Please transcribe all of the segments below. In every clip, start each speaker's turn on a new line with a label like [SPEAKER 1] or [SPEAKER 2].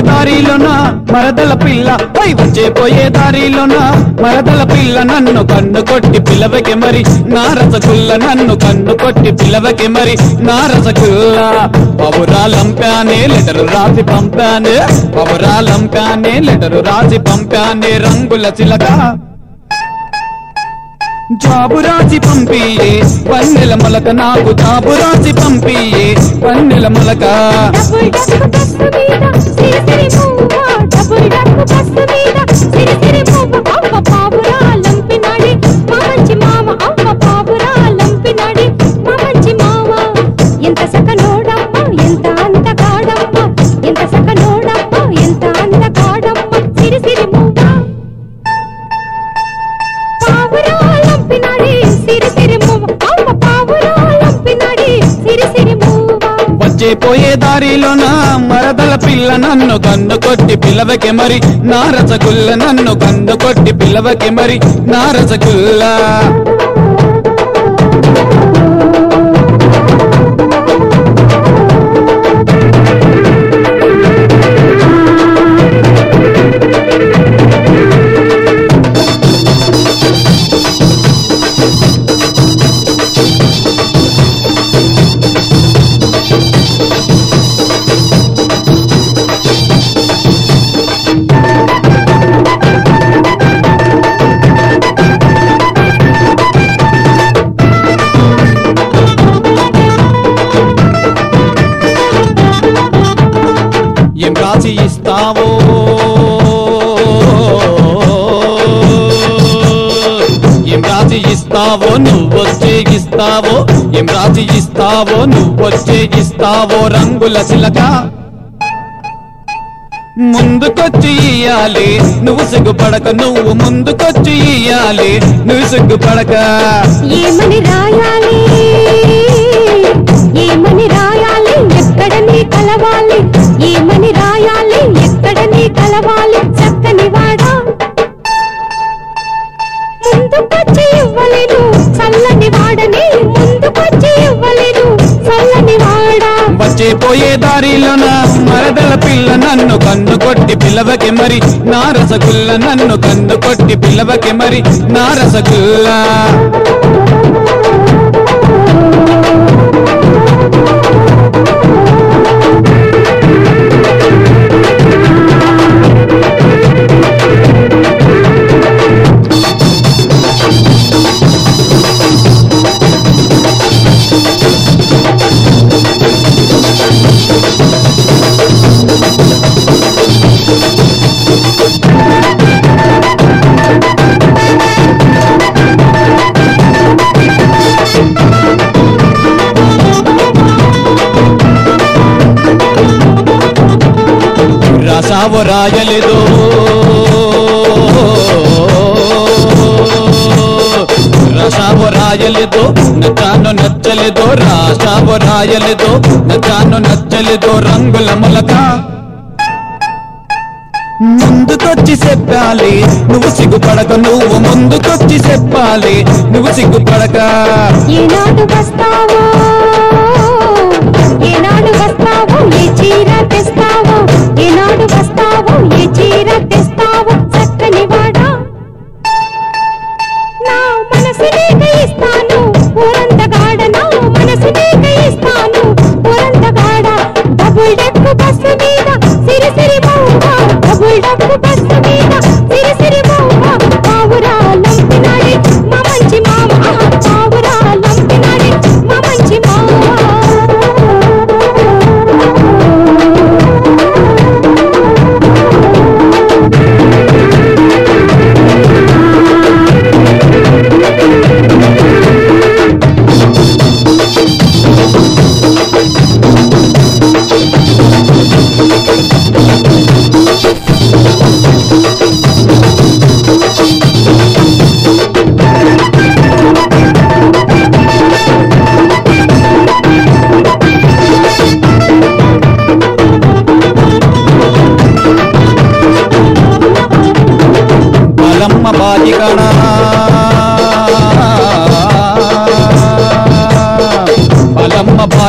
[SPEAKER 1] దారిలోన మరదల పిల్ల పై వచ్చే పోయే దారిలోన మరదల పిల్ల నన్ను కన్ను కొట్టి పిలవకే మరి నా రసగుల్ల నన్ను కన్ను కొట్టి పిలవకే మరి నా రసగుల్ల పవురాలంపానే లెటరు రాసి పంపానే పవురాలంపానే లెటరు రాసి పంపానే రంగుల చిలక జాబు రాసి పంపియే పన్నెల మొలక నాకు జాబు రాసి పంపియే పన్నెల మొలక
[SPEAKER 2] డబుల్ డక్కు బస్సు మీద సిరి సిరి పువ్వ డబుల్ డక్కు బస్సు మీద సిరి సిరి పువ్వ అవ్వ పావురా లంపినాడి మా మంచి మామ అవ్వ పావురా లంపినాడి మా మంచి మామ ఎంత సకనోడమ్మ ఎంత అందగాడమ్మ ఎంత సకనోడమ్మ ఎంత అందగాడమ్మ సిరి సిరి పువ్వ పావురా లంపినాడి సిరి సిరి పువ్వ అవ్వ పావురా లంపినాడి సిరి సిరి పువ్వ
[SPEAKER 1] వచ్చే పోయే దారిలోన మరదల పిల్ల నన్ను కన్ను కొట్టి పిల్లవకి మరి నా రసగుల్ల నన్ను కన్ను కొట్టి పిల్లవకి మరి నా రసగుల్ల ఏం రాసి ఇస్తావో ఏం రాసి ఇస్తావో నువ్వొచ్చే ఇస్తావో ఏం రాసి ఇస్తావో నువ్వొచ్చే ఇస్తావో రంగుల చిలక ముందుకొచ్చి ఇయ్యాలి నువ్వు సిగ్గుపడక నువ్వు ముందుకొచ్చి ఇయ్యాలి నువ్వు సిగ్గుపడక
[SPEAKER 2] ఏమని రాయాలి ఏమని రాయాలి ఎక్కడ నీ కలవాలి ఏమని రాయాలి ఎక్కడ నీ కలవాలి చక్కని వాడా ముందుకొచ్చి ఇవ్వలేను చల్లని వాడని ముందుకొచ్చి ఇవ్వలేను చల్లని వాడా
[SPEAKER 1] వచ్చే పోయే దారిలోన మరదల పిల్ల నన్ను కన్ను కొట్టి పిల్లవకి మరి నా రసగుల్ల నన్ను కన్ను కొట్టి పిల్లవకి మరి నా రసగుల్ల రాసావో రాయలేదో రాసావో రాయలేదో నచ్చాను నచ్చలేదో రాసావో రాయలేదో నచ్చాను నచ్చలేదో రంగుల మొలక ముందుకొచ్చి చెప్పాలి నువ్వు సిగ్గుపడక నువ్వు ముందుకొచ్చి చెప్పాలి నువ్వు సిగ్గుపడక
[SPEAKER 2] ఏనాడు వస్తావో ఏనాడు వస్తావో ఏ చీర తెస్తావో ఏనాడు వస్తావో ఏ చీర తెస్తావో చక్కని వాడా నా మనసు నీకు ఇస్తాను ఊరంతగాడ నా మనసు నీకు ఇస్తాను ఊరంతగాడ డబుల్ డెక్కు బస్సు మీద సిరి సిరి మౌవ డబుల్ డెక్కు బస్సు మీద సిరి సిరి మౌవ పావురా లంపినాడి మా మంచి మామ పావురా లంపినాడి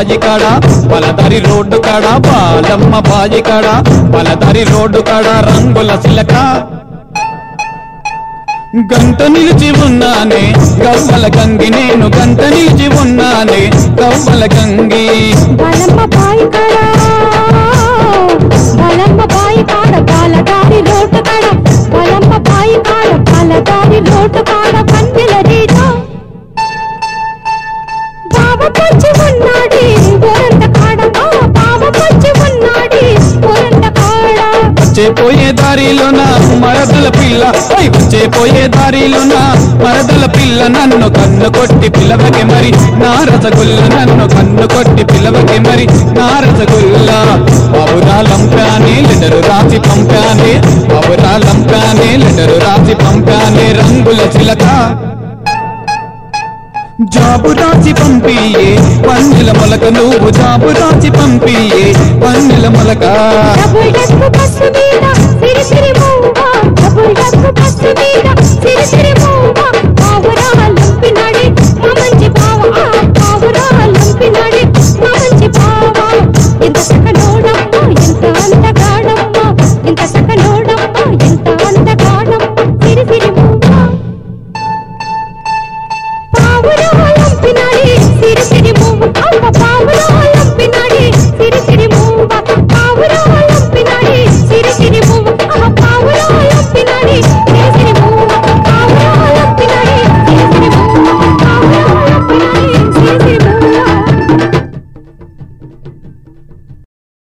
[SPEAKER 1] బాజి కాడ పలదారి రోడ్డు కాడ బాలమ్మ బాజి కాడ పలదారి రోడ్డు కాడ రంగుల సిలక గంట నిలిచి ఉన్నానే గవ్వల గంగి నేను గంట నిలిచి ఉన్నానే గవ్వల గంగి
[SPEAKER 2] బలమ్మ బాయి కాడ బలమ్మ బాయి కాడ బాలదారి రోడ్డు కాడ బలమ్మ బాయి కాడ బాలదారి రోడ్డు కాడ కన్నెల రీట బావ పొచ్చి ఉన్నాడి గోరంట కాడ ఆ బావ పొచ్చి ఉన్నాడి గోరంట కాడ
[SPEAKER 1] వచ్చే పోయే దారిలోన మరదల పిల్ల ఓయ్ వచ్చే పోయే దారిలోన మరదల పిల్ల నన్ను కన్ను కొట్టి పిలవకే మరి నా రసగుల్ల నన్ను కన్ను కొట్టి పిలవకే మరి నా రసగుల్ల బాబురాలంపానే లెటరు రాసి పంపానే బాబురాలంపానే లెటరు రాసి పంపానే రంగుల చిలక జాబు రాసి పంపియే పన్నెల మొలక నువ్వు జాబు రాసి పంపియే పన్నెల మొలక
[SPEAKER 2] డబుల్ డక్కు బస్సు మీద సిరి సిరి మూవ డబుల్ డక్కు బస్సు మీద సిరి సిరి మూవ పావురా లంపినాడి మా మంచి బావ ఆ పావురా లంపినాడి మా మంచి బావ ఎంత సకనోడమ్మ ఎంత అందగాడమ్మ ఎంత సకనోడమ్మ ఎంత అందగాడమ్మ సిరి సిరి మూవ పావురా లంపినాడి సిరి సిరి మూవ అమ్మ పావురా లంపినాడి సిరి సిరి మూవ పావురా లంపినాడి సిరి సిరి